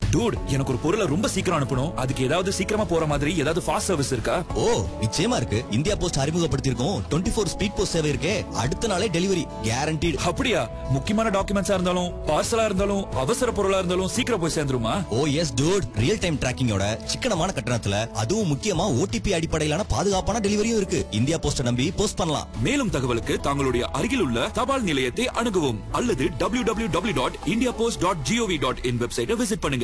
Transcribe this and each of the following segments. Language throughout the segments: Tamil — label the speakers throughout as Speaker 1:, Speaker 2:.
Speaker 1: டூட் எனக்கு ஒரு பொருளை ரொம்ப சீக்கிரம் அனுப்பணும் அதுக்கு ஏதாவது சீக்கிரமா போற மாதிரி ஏதாவது ஃபாஸ்ட் சர்வீஸ் இருக்கா
Speaker 2: ஓ நிச்சயமா இருக்கு இந்தியா போஸ்ட் அறிமுகப்படுத்தியிருக்கோம் டுவெண்ட்டி ஃபோர் ஸ்பீட் போஸ்ட் சேவை இருக்கே அடுத்த நாளே டெலிவரி கேரண்டீடு
Speaker 1: அப்படியா முக்கியமான டாக்குமெண்ட்ஸா இருந்தாலும் பார்சலா இருந்தாலும் அவசர பொருளா இருந்தாலும் சீக்கிரம் போய் சேர்ந்துருமா
Speaker 2: ஓ எஸ் டூட் ரியல் டைம் டிராக்கிங்கோட சிக்கனமான கட்டணத்துல அதுவும் முக்கியமா ஓடிபி அடிப்படையிலான பாதுகாப்பான டெலிவரியும் இருக்கு இந்தியா போஸ்ட நம்பி போஸ்ட் பண்ணலாம்
Speaker 1: மேலும் தகவலுக்கு தங்களுடைய அருகில் உள்ள தபால் நிலையத்தை அணுகவும் அல்லது W W W dot India post dot gov dot in வெப்சைட்டை விசிட் பண்ணுங்க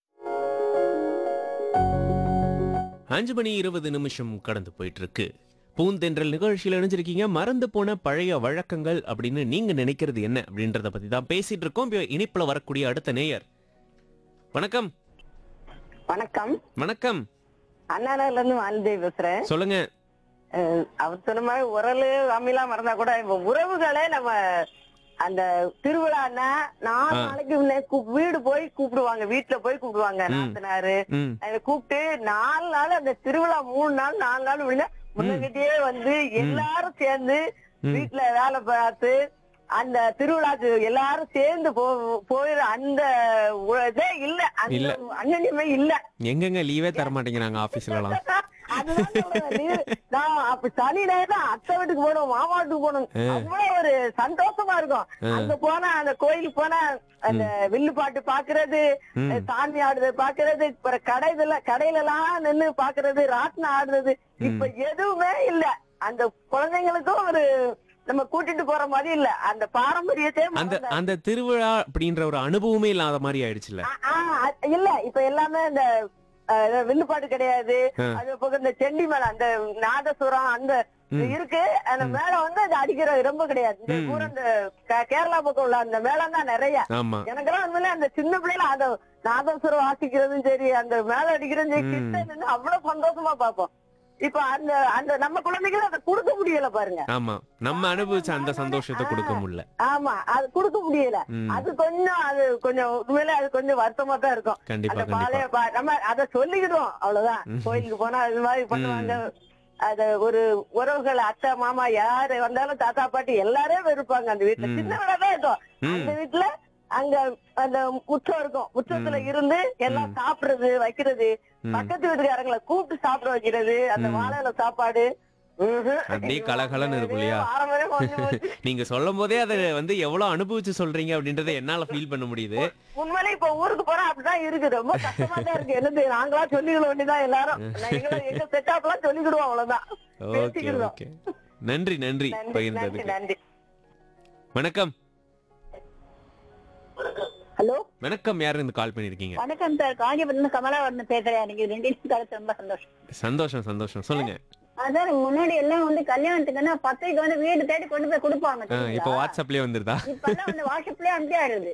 Speaker 3: அஞ்சு மணி இருபது நிமிஷம் கடந்து போயிட்டு இருக்கு பூந்தென்றல் நிகழ்ச்சியில் இணைஞ்சிருக்கீங்க மறந்து போன பழைய வழக்கங்கள் அப்படின்னு நீங்க நினைக்கிறது என்ன அப்படின்றத பத்தி தான் பேசிட்டு இருக்கோம் இப்போ இனிப்புல வரக்கூடிய அடுத்த நேயர் வணக்கம்
Speaker 4: வணக்கம்
Speaker 3: வணக்கம்
Speaker 4: அண்ணாநகர்ல இருந்து வாலிதேவி பேசுறேன்
Speaker 3: சொல்லுங்க
Speaker 4: அஹ் அவர் சொன்ன மாதிரி உரலு அம்மிலாம் மறந்தா கூட இப்ப உறவுகளே நம்ம அந்த திருவிழான்னா நாலு
Speaker 3: ஆ.
Speaker 4: நாளைக்கு முன்னே கூ- வீடு போய் கூப்பிடுவாங்க வீட்டுல போய் கூப்பிடுவாங்க
Speaker 3: ம்.
Speaker 4: நாத்தனாரு
Speaker 3: ம்
Speaker 4: அதை கூப்பிட்டு நாலு நாள் அந்த திருவிழா மூணு நாள் நாலு நாள் முன்ன முன்னகிட்டயே வந்து எல்லாரும் சேர்ந்து
Speaker 3: ம்.
Speaker 4: வீட்டுல வேலை பார்த்து அந்த திருவிழாக்கு எல்லாரும் சேர்ந்து போ போயிரு அந்த உ- இதே இல்ல
Speaker 3: இல்ல.
Speaker 4: அந்த அண்ணனிமே இல்ல
Speaker 3: எங்கெங்க லீவே தர மாட்டேங்கிறாங்க ஆபீஸ்லலாம்
Speaker 4: அதுதான் சொல்றேன். நீ- நான் அப்ப சனி நேரம் அத்தை வீட்டுக்கு போகணும் மாமா வீட்டுக்கு போகணும் அவ்வளவு ஒரு சந்தோஷமா இருக்கும் அங்க போனா அந்த கோயிலுக்கு போனா அந்த வில்லு பாட்டு பாக்குறது
Speaker 3: ம்.
Speaker 4: சாமி ஆடுறது பாக்குறது அப்புறம் கடையில கடையில எல்லாம் நின்னு பாக்குறது ராட்டினம் ஆடுறது இப்ப எதுவுமே இல்ல அந்த குழந்தைங்களுக்கும் ஒரு நம்ம கூட்டிட்டு போற மாதிரி இல்ல அந்த பாரம்பரியத்தையே
Speaker 3: அந்த
Speaker 4: மறந்தாச்சு.
Speaker 3: அந்த திருவிழா அப்படின்ற ஒரு அனுபவமே இல்லாத மாதிரி ஆயிடுச்சுல
Speaker 4: ஆ, ஆ, அது- இல்ல இப்ப எல்லாமே இந்த அஹ், வில்லுப்பாட்டு கிடையாது
Speaker 3: ஆ.
Speaker 4: அது போக இந்த செண்டி மேளம் அந்த நாதசுரம் அந்த இருக்கு அந்த மேளம் வந்து அது அடிக்கிற ரொம்ப கிடையாது இந்த
Speaker 3: ம்.
Speaker 4: பூரா இந்த கே- கேரளா பக்கம் உள்ள அந்த மேளம் தான் நிறைய
Speaker 3: ஆமா
Speaker 4: எனக்கெல்லாம் உண்மையிலே அந்த சின்ன பிள்ளைல அந்த நாதசுரம் வாசிக்கிறதும் சரி அந்த மேளம் அடிக்கிறதும் சரி
Speaker 3: ம்.
Speaker 4: கிட்ட நின்னு அவ்வளவு சந்தோஷமா பார்ப்போம் இப்ப அந்த அந்த நம்ம குழந்தைகள் அதை கொடுக்க முடியல பாருங்க
Speaker 3: ஆமா நம்ம அனுபவிச்ச அந்த சந்தோஷத்தை கொடுக்க முடியல
Speaker 4: ஆமா அது கொடுக்க முடியல
Speaker 3: ம்.
Speaker 4: அது கொஞ்சம் அது கொஞ்சம் உண்மையிலே அது கொஞ்சம் வருத்தமா தான் இருக்கும்
Speaker 3: கண்டிப்பா
Speaker 4: அந்த
Speaker 3: கண்டிப்பா
Speaker 4: பாளைய பா- நம்ம அத சொல்லிக்கிடுவோம் அவ்வளவுதான்
Speaker 3: ம்.
Speaker 4: கோயிலுக்கு போனா அது மாதிரி பண்ணுவாங்க அத ஒரு உறவுகள் அத்தை மாமா யாரு வந்தாலும் தாத்தா பாட்டி எல்லாரும் இருப்பாங்க அந்த வீட்டுல
Speaker 3: ம்.
Speaker 4: சின்ன வீடா தான் இருக்கும்
Speaker 3: ம்.
Speaker 4: அந்த வீட்டுல அங்க அந்த முற்றம் இருக்கும் முற்றத்துல இருந்து எல்லாம் சாப்பிடுறது வைக்கிறது
Speaker 3: ம்.
Speaker 4: பக்கத்து வீட்டுக்காரங்களை கூப்பிட்டு சாப்பிட வைக்கிறது அந்த
Speaker 3: ம்.
Speaker 4: வாழையில சாப்பாடு ம்ஹும்.
Speaker 3: அப்படியே கலகலன்னு இருக்கும் இல்லையா?
Speaker 4: வாரமே கொஞ்சம் போச்சு.
Speaker 3: நீங்க சொல்லும் போதே அதை வந்து எவ்வளவு அனுபவிச்சு சொல்றீங்க அப்படின்றத என்னால ஃபீல் பண்ண முடியுது
Speaker 4: உண்மையிலே இப்ப ஊருக்கு போறா அப்படிதான் இருக்கு ரொம்ப கஷ்டமா தான் இருக்கு என்னது நாங்களா சொல்லிக்கிட வேண்டியதான் எல்லாரும் நான் எங்களை எங்க செட்டாப் எல்லாம் சொல்லிக்கிடுவோம் அவ்வளவுதான்
Speaker 3: ஓகே
Speaker 4: பேசிக்கிடுவோம்
Speaker 3: ஓகே நன்றி நன்றி
Speaker 4: நன்றி நன்றி
Speaker 3: பகிர்ந்ததுக்கு
Speaker 4: நன்றி
Speaker 3: வணக்கம்
Speaker 5: ஹலோ
Speaker 3: வணக்கம் யாரு இந்த கால் பண்ணிருக்கீங்க
Speaker 5: வணக்கம் சார் காஞ்சிபுரம் கமலாவரன் பேசுறேன் நீங்க ரெண்டு கருத்து ரொம்ப சந்தோஷம்
Speaker 3: சந்தோஷம் சந்தோஷம் சொல்லுங்க
Speaker 5: அதான் முன்னாடி எல்லாம் வந்து கல்யாணத்துக்குன்னா பத்திரிக்கை வந்து வீடு தேடி கொண்டு போய் கொடுப்பாங்க
Speaker 3: ஆ, இப்போ
Speaker 5: தெரியுங்களா?
Speaker 3: வாட்ஸ்அப்லயே வந்துருதா
Speaker 5: இப்பெல்லாம் வந்து வாட்ஸ்அப்லயே அனுப்பி ஆயிடுது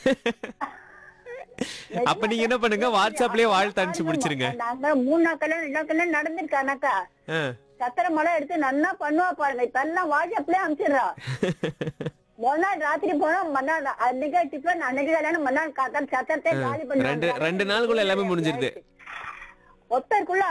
Speaker 3: அப்ப நீங்க என்ன பண்ணுங்க வாட்ஸ்அப்லயே வாழ்த்து அனுப்பிச்சு முடிச்சிருங்க
Speaker 5: நாங்க மூணு நாள் கல்யாணம் ரெண்டு நாள் கல்யாணம் நடந்திருக்கானாக்கா
Speaker 3: ஆ.
Speaker 5: சத்திர மலை எடுத்து நல்லா பண்ணுவா பாருங்க இப்ப எல்லாம் வாட்ஸ்அப்லயே அனுப்பிச்சிடுறா முதல் நாள் ராத்திரி போனா மறுநாள் அன்னைக்கு டிஃபன் அன்னைக்கு கல்யாணம் மறுநாள் காத்தா சத்திரத்தை காலி
Speaker 3: ரெண்டு ரெண்டு நாளுக்குள்ள எல்லாமே முடிஞ்சிருது
Speaker 5: ஒருத்தருக்குள்ள